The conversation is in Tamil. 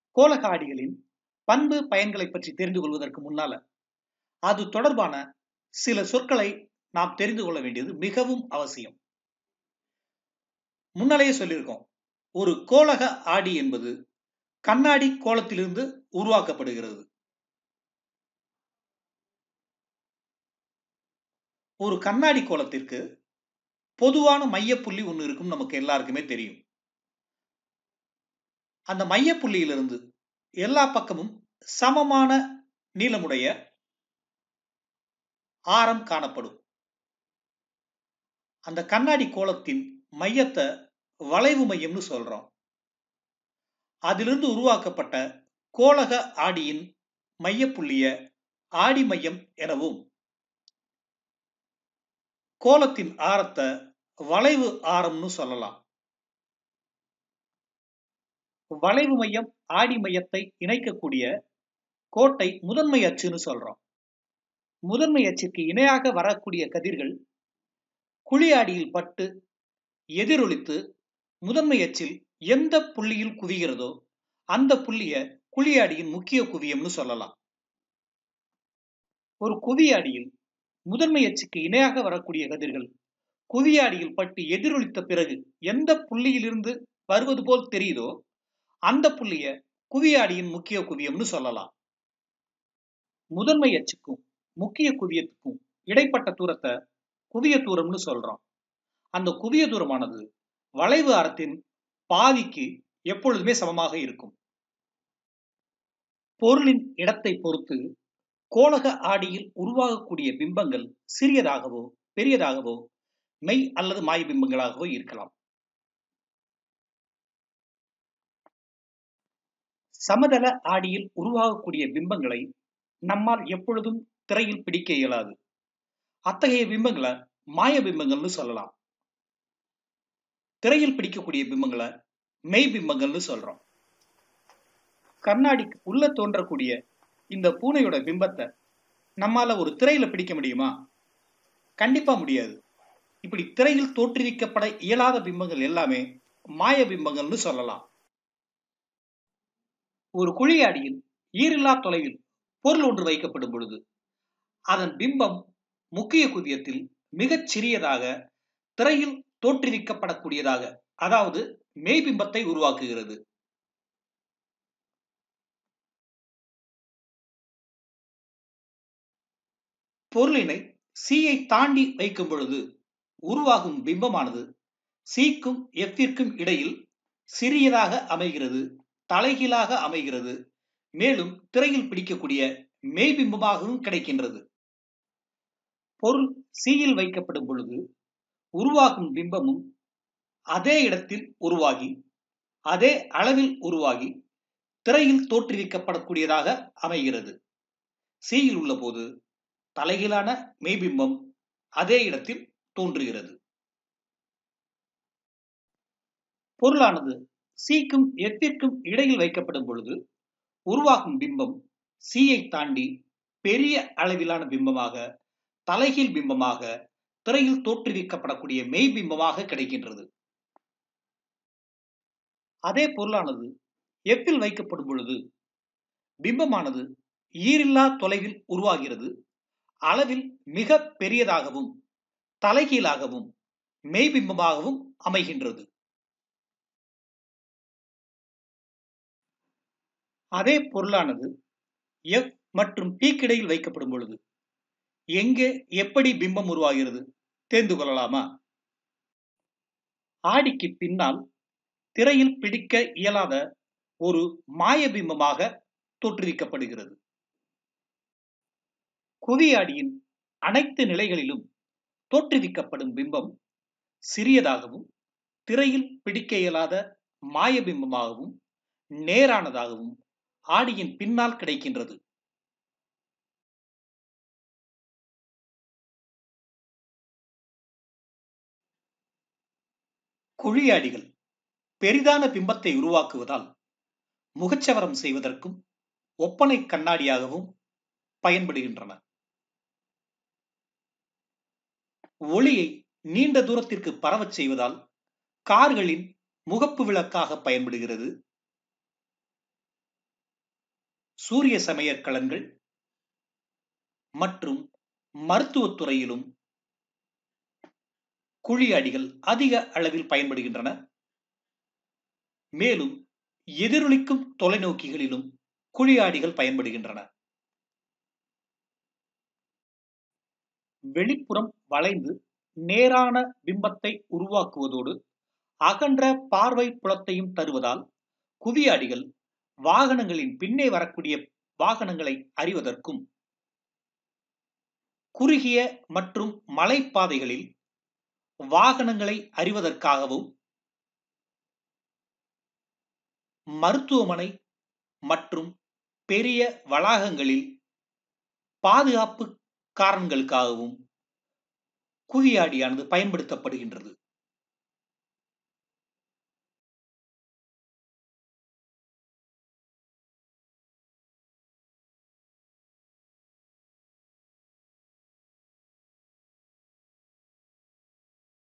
கோலக ஆடிகளின் பண்பு பயன்களை பற்றி தெரிந்து கொள்வதற்கு முன்னால அது தொடர்பான சில சொற்களை நாம் தெரிந்து கொள்ள வேண்டியது மிகவும் அவசியம் முன்னாலேயே சொல்லியிருக்கோம் ஒரு கோலக ஆடி என்பது கண்ணாடி கோலத்திலிருந்து உருவாக்கப்படுகிறது ஒரு கண்ணாடி கோலத்திற்கு பொதுவான மையப்புள்ளி ஒன்று இருக்கும் நமக்கு எல்லாருக்குமே தெரியும் அந்த மையப்புள்ளியிலிருந்து எல்லா பக்கமும் சமமான நீளமுடைய ஆரம் காணப்படும் அந்த கண்ணாடி கோலத்தின் மையத்தை வளைவு மையம்னு சொல்றோம் அதிலிருந்து உருவாக்கப்பட்ட கோலக ஆடியின் மையப்புள்ளிய ஆடி மையம் எனவும் கோலத்தின் ஆரத்தை வளைவு ஆரம்னு சொல்லலாம் வளைவு மையம் ஆடி மையத்தை இணைக்கக்கூடிய கோட்டை முதன்மை அச்சுன்னு சொல்றோம் முதன்மை அச்சுக்கு இணையாக வரக்கூடிய கதிர்கள் குழி ஆடியில் பட்டு எதிரொலித்து முதன்மை அச்சில் எந்த புள்ளியில் குவிகிறதோ அந்த புள்ளிய குழியாடியின் முக்கிய குவியம்னு சொல்லலாம் ஒரு குவியாடியில் முதன்மை அச்சுக்கு இணையாக வரக்கூடிய கதிர்கள் குவியாடியில் பட்டு எதிரொலித்த பிறகு எந்த புள்ளியிலிருந்து வருவது போல் தெரியுதோ அந்த புள்ளிய குவியாடியின் முக்கிய குவியம்னு சொல்லலாம் முதன்மை அச்சுக்கும் முக்கிய குவியத்துக்கும் இடைப்பட்ட தூரத்தை குவிய தூரம்னு சொல்றோம் அந்த குவிய தூரமானது வளைவு ஆரத்தின் பாதிக்கு எப்பொழுதுமே சமமாக இருக்கும் பொருளின் இடத்தை பொறுத்து கோலக ஆடியில் உருவாகக்கூடிய பிம்பங்கள் சிறியதாகவோ பெரியதாகவோ மெய் அல்லது மாய பிம்பங்களாகவோ இருக்கலாம் சமதள ஆடியில் உருவாகக்கூடிய பிம்பங்களை நம்மால் எப்பொழுதும் திரையில் பிடிக்க இயலாது அத்தகைய பிம்பங்களை மாய பிம்பங்கள்னு சொல்லலாம் திரையில் பிடிக்கக்கூடிய பிம்பங்களை மெய் பிம்பங்கள்னு சொல்றோம் கண்ணாடிக்கு உள்ள தோன்றக்கூடிய இந்த பூனையோட பிம்பத்தை நம்மால ஒரு திரையில பிடிக்க முடியுமா கண்டிப்பா முடியாது இப்படி திரையில் தோற்றுவிக்கப்பட இயலாத பிம்பங்கள் எல்லாமே மாய பிம்பங்கள்னு சொல்லலாம் ஒரு குழியாடியில் ஈரில்லா தொலைவில் பொருள் ஒன்று வைக்கப்படும் பொழுது அதன் பிம்பம் முக்கிய குவியத்தில் மிகச் சிறியதாக திரையில் தோற்றுவிக்கப்படக்கூடியதாக அதாவது மெய்பிம்பத்தை உருவாக்குகிறது பொருளினை சியை தாண்டி வைக்கும் பொழுது உருவாகும் பிம்பமானது சிக்கும் எஃப்பிற்கும் இடையில் சிறியதாக அமைகிறது தலைகீழாக அமைகிறது மேலும் திரையில் பிடிக்கக்கூடிய மெய்பிம்பமாகவும் கிடைக்கின்றது பொருள் சியில் வைக்கப்படும் பொழுது உருவாகும் பிம்பமும் அதே இடத்தில் உருவாகி அதே அளவில் உருவாகி திரையில் தோற்றுவிக்கப்படக்கூடியதாக அமைகிறது சியில் உள்ள போது தலைகீழான மெய்பிம்பம் அதே இடத்தில் தோன்றுகிறது பொருளானது சிக்கும் எத்திற்கும் இடையில் வைக்கப்படும் பொழுது உருவாகும் பிம்பம் சியை தாண்டி பெரிய அளவிலான பிம்பமாக தலைகீழ் பிம்பமாக திரையில் தோற்றுவிக்கப்படக்கூடிய மெய் பிம்பமாக கிடைக்கின்றது அதே பொருளானது எப்பில் வைக்கப்படும் பொழுது பிம்பமானது ஈரில்லா தொலைவில் உருவாகிறது அளவில் மிக பெரியதாகவும் தலைகீழாகவும் மெய்பிம்பமாகவும் அமைகின்றது அதே பொருளானது எஃப் மற்றும் பீக்கிடையில் வைக்கப்படும் பொழுது எங்கே எப்படி பிம்பம் உருவாகிறது தெரிந்து கொள்ளலாமா ஆடிக்கு பின்னால் திரையில் பிடிக்க இயலாத ஒரு மாய பிம்பமாக தோற்றுவிக்கப்படுகிறது குவியாடியின் அனைத்து நிலைகளிலும் தோற்றுவிக்கப்படும் பிம்பம் சிறியதாகவும் திரையில் பிடிக்க இயலாத மாய பிம்பமாகவும் நேரானதாகவும் ஆடியின் பின்னால் கிடைக்கின்றது குழியாடிகள் பெரிதான பிம்பத்தை உருவாக்குவதால் முகச்சவரம் செய்வதற்கும் ஒப்பனை கண்ணாடியாகவும் பயன்படுகின்றன ஒளியை நீண்ட தூரத்திற்கு பரவச் செய்வதால் கார்களின் முகப்பு விளக்காக பயன்படுகிறது சூரிய சமையற்கலன்கள் மற்றும் மருத்துவத் துறையிலும் குழியாடிகள் அதிக அளவில் பயன்படுகின்றன மேலும் எதிரொலிக்கும் தொலைநோக்கிகளிலும் குழியாடிகள் பயன்படுகின்றன வெளிப்புறம் வளைந்து நேரான பிம்பத்தை உருவாக்குவதோடு அகன்ற பார்வை புலத்தையும் தருவதால் குவியாடிகள் வாகனங்களின் பின்னே வரக்கூடிய வாகனங்களை அறிவதற்கும் குறுகிய மற்றும் மலைப்பாதைகளில் வாகனங்களை அறிவதற்காகவும் மருத்துவமனை மற்றும் பெரிய வளாகங்களில் பாதுகாப்பு காரணங்களுக்காகவும் குவியாடியானது பயன்படுத்தப்படுகின்றது